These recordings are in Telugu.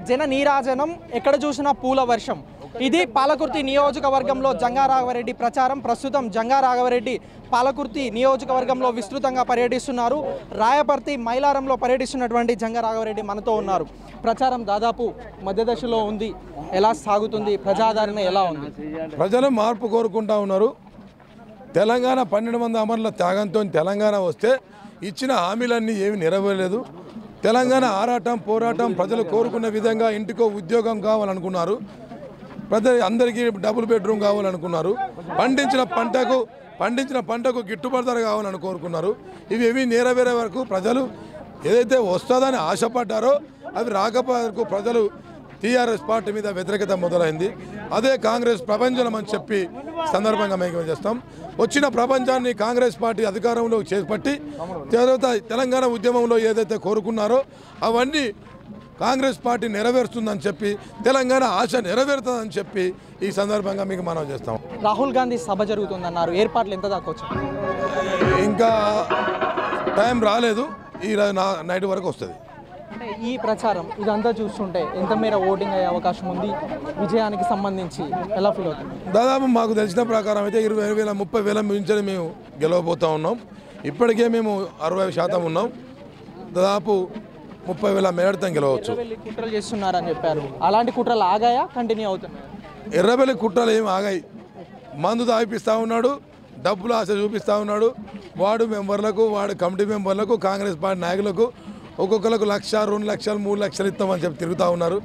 జన నీరాజనం ఎక్కడ చూసినా పూల వర్షం ఇది పాలకుర్తి నియోజకవర్గంలో జంగా రాఘవరెడ్డి ప్రచారం ప్రస్తుతం జంగా రాఘవరెడ్డి పాలకుర్తి నియోజకవర్గంలో విస్తృతంగా పర్యటిస్తున్నారు రాయపర్తి మైలారంలో పర్యటిస్తున్నటువంటి జంగా రాఘవరెడ్డి మనతో ఉన్నారు ప్రచారం దాదాపు మధ్య దశలో ఉంది ఎలా సాగుతుంది ప్రజాదరణ ఎలా ఉంది ప్రజలు మార్పు కోరుకుంటా ఉన్నారు తెలంగాణ పన్నెండు మంది అమరుల త్యాగంతో తెలంగాణ వస్తే ఇచ్చిన హామీలన్నీ ఏమి నెరవేరలేదు తెలంగాణ ఆరాటం పోరాటం ప్రజలు కోరుకున్న విధంగా ఇంటికో ఉద్యోగం కావాలనుకున్నారు ప్రజలు అందరికీ డబుల్ బెడ్రూమ్ కావాలనుకున్నారు పండించిన పంటకు పండించిన పంటకు గిట్టుబాటు ధర కావాలని కోరుకున్నారు ఇవి ఏవి నెరవేరే వరకు ప్రజలు ఏదైతే వస్తుందని ఆశపడ్డారో అవి రాకపోయే వరకు ప్రజలు టీఆర్ఎస్ పార్టీ మీద వ్యతిరేకత మొదలైంది అదే కాంగ్రెస్ ప్రపంచం అని చెప్పి సందర్భంగా మేము చేస్తాం వచ్చిన ప్రపంచాన్ని కాంగ్రెస్ పార్టీ అధికారంలో చేపట్టి తర్వాత తెలంగాణ ఉద్యమంలో ఏదైతే కోరుకున్నారో అవన్నీ కాంగ్రెస్ పార్టీ నెరవేరుస్తుందని చెప్పి తెలంగాణ ఆశ నెరవేరుతుందని చెప్పి ఈ సందర్భంగా మీకు మనం చేస్తాం రాహుల్ గాంధీ సభ జరుగుతుందన్నారు ఏర్పాట్లు ఎంత దాకా వచ్చాయి ఇంకా టైం రాలేదు ఈ రా- నా- నైట్ వరకు వస్తుంది అంటే ఈ ప్రచారం ఇదంతా చూస్తుంటే ఎంత మేర ఓటింగ్ అయ్యే అవకాశం ఉంది విజయానికి సంబంధించి ఎలా ఫీల్ అవుతుంది దాదాపు మాకు తెలిసిన ప్రకారం అయితే ఇరవై వేల ముప్పై వేల మించి మేము గెలవబోతూ ఉన్నాం ఇప్పటికే మేము అరవై శాతం ఉన్నాం దాదాపు ముప్పై వేల మేడతం గెలవచ్చు వెళ్ళి కుట్రలు చేస్తున్నారని చెప్పారు అలాంటి కుట్రలు ఆగాయా కంటిన్యూ అవుతున్నాయి ఎర్రబెల్లి కుట్రలు ఏమి ఆగాయి మందు తాగిపిస్తూ ఉన్నాడు డబ్బులు ఆశ చూపిస్తూ ఉన్నాడు వార్డు మెంబర్లకు వార్డు కమిటీ మెంబర్లకు కాంగ్రెస్ పార్టీ నాయకులకు ఒక్కొక్కరికి లక్ష రెండు లక్షలు మూడు లక్షలు ఇస్తామని చెప్పి తిరుగుతూ ఉన్నారు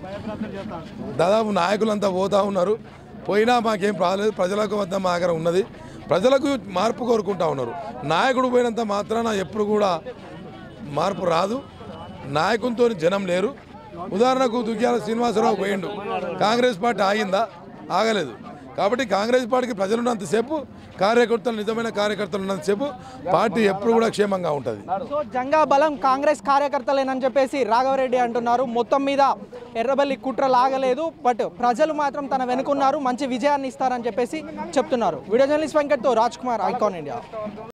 దాదాపు నాయకులంతా పోతూ ఉన్నారు పోయినా మాకేం రాలేదు ప్రజలకు వద్ద మా దగ్గర ఉన్నది ప్రజలకు మార్పు కోరుకుంటా ఉన్నారు నాయకుడు పోయినంత మాత్రాన ఎప్పుడు కూడా మార్పు రాదు నాయకునితో జనం లేరు ఉదాహరణకు దుగ్గ్యాల శ్రీనివాసరావు పోయిండు కాంగ్రెస్ పార్టీ ఆగిందా ఆగలేదు కాబట్టి కాంగ్రెస్ పార్టీకి ప్రజలు ఉన్నంతసేపు కార్యకర్తలు నిజమైన కార్యకర్తలు ఉన్నంతసేపు పార్టీ ఎప్పుడు కూడా క్షేమంగా ఉంటుంది సో జంగా బలం కాంగ్రెస్ కార్యకర్తలేనని చెప్పేసి రాఘవరెడ్డి అంటున్నారు మొత్తం మీద ఎర్రబల్లి కుట్ర లాగలేదు బట్ ప్రజలు మాత్రం తన వెనుకున్నారు మంచి విజయాన్ని ఇస్తారని చెప్పేసి చెప్తున్నారు వీడియో జర్నలిస్ట్ వెంకట్తో రాజ్ కుమార్ ఐకాన్ ఇండియా